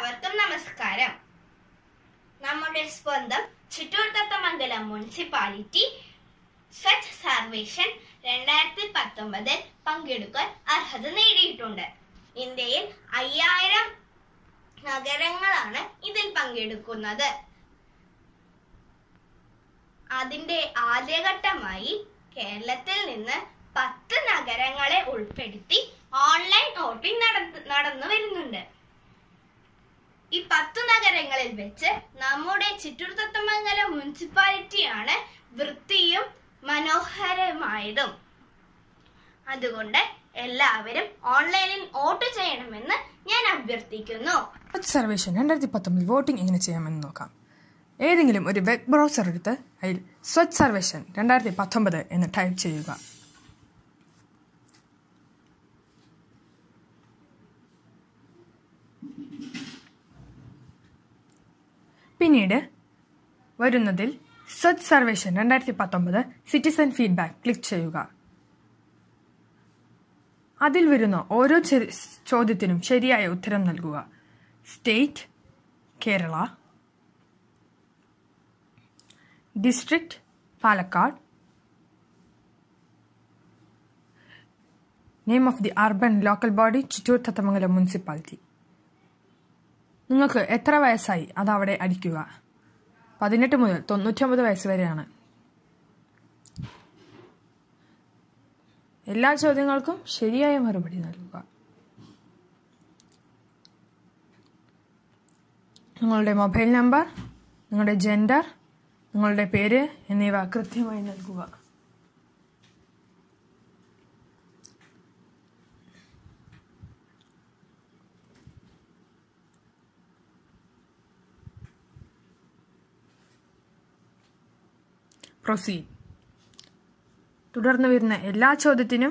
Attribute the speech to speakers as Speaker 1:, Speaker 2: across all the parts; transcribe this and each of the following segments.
Speaker 1: എല്ലാവർക്കും നമസ്കാരം നമ്മുടെ സ്വന്തം ചിറ്റൂർ തത്തമംഗലം മുനിസിപ്പാലിറ്റി സ്വച്ഛ് സർവേഷൻ രണ്ടായിരത്തി പത്തൊമ്പതിൽ പങ്കെടുക്കാൻ അർഹത നേടിയിട്ടുണ്ട് ഇന്ത്യയിൽ അയ്യായിരം നഗരങ്ങളാണ് ഇതിൽ പങ്കെടുക്കുന്നത് അതിന്റെ ആദ്യഘട്ടമായി കേരളത്തിൽ നിന്ന് പത്ത് നഗരങ്ങളെ ഉൾപ്പെടുത്തി ഓൺലൈൻ വോട്ടിംഗ് നടന്നു നടന്നു വരുന്നുണ്ട് ഈ പത്ത് നഗരങ്ങളിൽ വെച്ച് നമ്മുടെ ചിറ്റൂർ തത്തമംഗലം മുനിസിപ്പാലിറ്റിയാണ് വൃത്തിയും മനോഹരമായതും അതുകൊണ്ട് എല്ലാവരും ഓൺലൈനിൽ വോട്ട് ചെയ്യണമെന്ന് ഞാൻ അഭ്യർത്ഥിക്കുന്നു
Speaker 2: സ്വച്ഛ് സർവേഷൻ രണ്ടായിരത്തി പത്തൊമ്പതിൽ വോട്ടിംഗ് എങ്ങനെ ചെയ്യാമെന്ന് നോക്കാം ഏതെങ്കിലും ഒരു വെബ് ബ്രൗസർ എടുത്ത് അതിൽ സ്വച്ഛ് സർവേഷൻ രണ്ടായിരത്തി പത്തൊമ്പത് എന്ന് ടൈപ്പ് ചെയ്യുക പിന്നീട് വരുന്നതിൽ സ്വച്ഛ് സർവേഷൻ രണ്ടായിരത്തി പത്തൊമ്പത് സിറ്റിസൺ ഫീഡ്ബാക്ക് ക്ലിക്ക് ചെയ്യുക അതിൽ വരുന്ന ഓരോ ചെ- ചോദ്യത്തിനും ശരിയായ ഉത്തരം നൽകുക state Kerala district Palakkad name of the urban local body Chittur Thathamangalam municipality നിങ്ങൾക്ക് എത്ര വയസ്സായി അത് അവിടെ അടിക്കുക പതിനെട്ട് മുതൽ തൊണ്ണൂറ്റൊമ്പത് വയസ്സ് വരെയാണ് എല്ലാ ചോദ്യങ്ങൾക്കും ശരിയായ മറുപടി നൽകുക നിങ്ങളുടെ മൊബൈൽ നമ്പർ നിങ്ങളുടെ ജെൻഡർ നിങ്ങളുടെ പേര് എന്നിവ കൃത്യമായി നൽകുക പ്രൊസീഡ് തുടർന്ന് വരുന്ന എല്ലാ ചോദ്യത്തിനും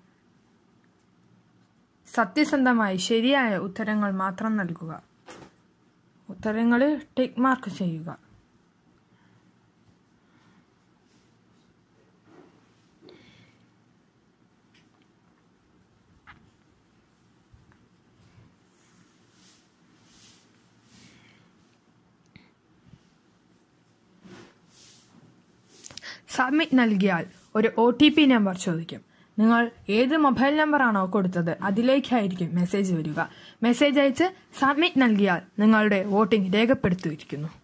Speaker 2: സത്യസന്ധമായി ശരിയായ ഉത്തരങ്ങൾ മാത്രം നൽകുക ഉത്തരങ്ങളിൽ ടിക്ക് മാർക്ക് ചെയ്യുക സബ്മിറ്റ് നൽകിയാൽ ഒരു ഒ ടി പി നമ്പർ ചോദിക്കും നിങ്ങൾ ഏത് മൊബൈൽ നമ്പറാണോ കൊടുത്തത് അതിലേക്കായിരിക്കും മെസ്സേജ് വരിക മെസ്സേജ് അയച്ച് സബ്മിറ്റ് നൽകിയാൽ നിങ്ങളുടെ വോട്ടിംഗ് രേഖപ്പെടുത്തിയിരിക്കുന്നു